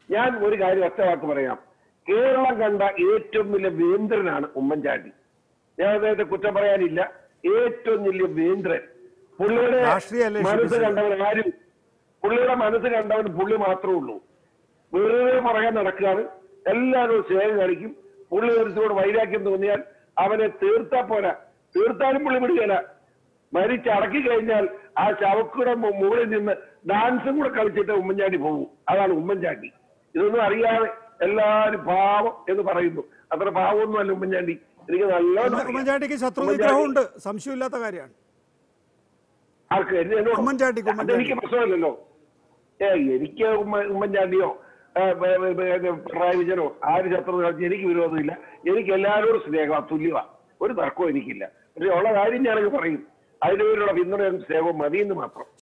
ഞാൻ ഒരു കാര്യം ഒറ്റ വാക്ക് പറയാം കേരളം കണ്ട ഏറ്റവും വലിയ വേന്ദ്രനാണ് ഉമ്മൻചാണ്ടി ഞാൻ അദ്ദേഹത്തെ കുറ്റം പറയാനില്ല ഏറ്റവും വലിയ വേന്ദ്രൻ പുള്ളിയുടെ രാഷ്ട്രീയമല്ലേ മനസ്സ് ഷിബിൻ കണ്ടവൻ ആരും പുള്ളിയുടെ മനസ്സ് കണ്ടവൻ പുള്ളി മാത്രമേ ഉള്ളൂ വെറുതെ പറയാൻ നടക്കുകയാണ് എല്ലാവരും സ്നേഹം കാണിക്കും പുള്ളി ഒരുത്തോട് വൈരാഗ്യം തോന്നിയാൽ അവനെ തീർത്താ പോരാ തീർത്താലും പുള്ളി വിടുകയില്ല മരിച്ചടക്കി കഴിഞ്ഞാൽ ആ ശവക്കുടെ മു- മുകളിൽ നിന്ന് ഡാൻസും കൂടെ കളിച്ചിട്ട് ഉമ്മൻചാണ്ടി പോകും അതാണ് ഉമ്മൻചാണ്ടി ഇതൊന്നും അറിയാതെ എല്ലാരും പാവം എന്ന് പറയുന്നു അത്ര പാവമൊന്നുമല്ല ഉമ്മൻചാണ്ടി എനിക്ക് നല്ലോണം അറിയാം. ഉമ്മൻചാണ്ടിക്ക് ശത്രു നിഗ്രഹമുണ്ട് സംശയമില്ലാത്ത കാര്യമാണ് ആർക്ക് എന്നെ- എന്നോടോ? ഉമ്മൻചാണ്ടിക്ക്, ഉമ്മൻചാണ്ടി. അതെനിക്ക് പ്രശ്നമില്ലല്ലോ ഏ എനിക്ക് ഉമ്മ- ഉമ്മൻചാണ്ടിയോ ഏ, ബ- ബ- ബ- പിണറായി വിജയനോ ആര് ശത്രു കാണിച്ച് എനിക്ക് വിരോധമില്ല എനിക്ക് എല്ലാവരോടും സ്നേഹം തുല്യമാ ഒരു തർക്കവും എനിക്കില്ല പക്ഷെ ഉള്ള കാര്യം ഞാനങ്ങ് പറയും അതിന് പേരുള്ള പിന്തുണയും സ്നേഹവും മതിയെന്ന് മാത്രം